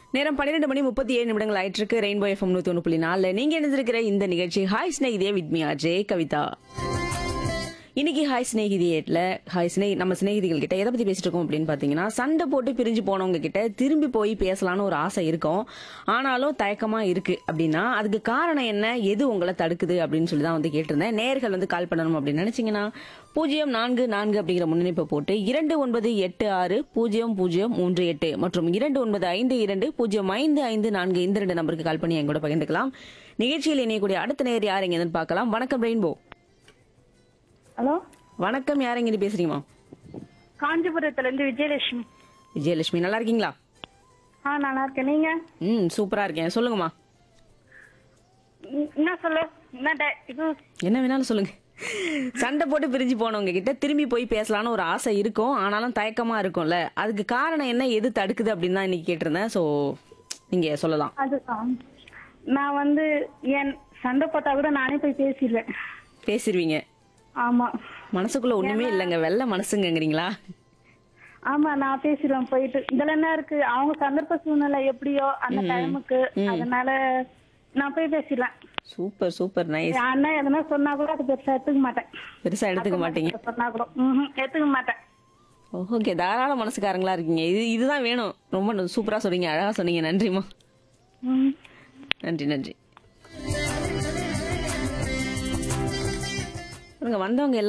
நேரம் பன்னிரெண்டு மணி முப்பத்தி ஏழு நிமிடங்கள் ஆயிட்டு இருக்கு ரெயின்போ எஃப்எம் நூத்தி ஒன்று புள்ளி நாலுல நீங்க இணைந்திருக்கிற இந்த நிகழ்ச்சி ஹாய் ஸ்நேகிதே வித்மி அஜய் கவிதா இன்னைக்கு ஹாய் ஸ்நேகிதியேட்ல ஹாய் ஸ்னே நம்ம சிநேகிதிகள் கிட்ட எதை பத்தி பேசிட்டு இருக்கோம் அப்படின்னு பாத்தீங்கன்னா சண்டை போட்டு பிரிஞ்சு போனவங்க கிட்ட திரும்பி போய் பேசலாம்னு ஒரு ஆசை இருக்கும் ஆனாலும் தயக்கமா இருக்கு அப்படின்னா அதுக்கு காரணம் என்ன எது உங்களை தடுக்குது அப்படின்னு சொல்லி தான் வந்து கேட்டிருந்தேன் நேர்கள் வந்து கால் பண்ணணும் அப்படின்னு நினைச்சீங்கன்னா பூஜ்ஜியம் நான்கு நான்கு அப்படிங்கிற முன்னிணைப்பை போட்டு இரண்டு ஒன்பது எட்டு ஆறு பூஜ்ஜியம் பூஜ்ஜியம் மூன்று எட்டு மற்றும் இரண்டு ஒன்பது ஐந்து இரண்டு பூஜ்ஜியம் ஐந்து ஐந்து நான்கு இந்த ரெண்டு நம்பருக்கு கால் பண்ணி என் கூட பகிர்ந்துக்கலாம் நிகழ்ச்சியில் இணையக்கூடிய அடுத்த நேர் யார் எங்க பார்க்கலாம் வணக்கம் ரெயின்போ ஹலோ வணக்கம் யார் எங்க பேசுறீங்கம்மா காஞ்சிபுரத்துல இருந்து விஜயலட்சுமி விஜயலட்சுமி நல்லா இருக்கீங்களா ஆ நல்லா இருக்கேன் நீங்க ம் சூப்பரா இருக்கேன் சொல்லுங்கம்மா ம், என்ன சொல்லு என்ன ட- இது என்ன வேணாலும் சொல்லுங்க சண்டை போட்டு பிரிஞ்சு போனவங்க கிட்ட திரும்பி போய் பேசலாம்னு ஒரு ஆசை இருக்கும் ஆனாலும் தயக்கமா இருக்கும்ல அதுக்கு காரணம் என்ன எது தடுக்குது அப்படின்னு தான் இன்னைக்கு கேட்டிருந்தேன் சோ நீங்க சொல்லலாம் அதுதான் நான் வந்து என் சண்டை போட்டா கூட நானே போய் பேசிடுவேன் பேசிடுவீங்க ஆமா மனசுக்குள்ள ஒண்ணுமே இல்லைங்க வெள்ள மனசுங்கிறீங்களா ஆமா நான் பேசிடுவேன் போயிட்டு இதுல என்ன இருக்கு அவங்க சந்தர்ப்ப சூழ்நிலை எப்படியோ அந்த டைமுக்கு அதனால நான் போய் பேசிடுவேன் சூப்பர் சூப்பர் நைஸ் என் அண்ணன் எதனா சொன்னா கூட அது பெருசா எடுத்துக்க மாட்டேன் பெருசா எடுத்துக்க மாட்டீங்க சொன்னா கூட ம்ஹும், எடுத்துக்க மாட்டேன் ஓகே தாராள மனசுக்காரங்களா இருக்கீங்க இது இதுதான் வேணும் ரொம்ப சூப்பரா சொன்னீங்க அழகா சொன்னீங்க நன்றிம்மா ம். நன்றி நன்றி பாருங்க, வந்தவங்க எல்லாரும்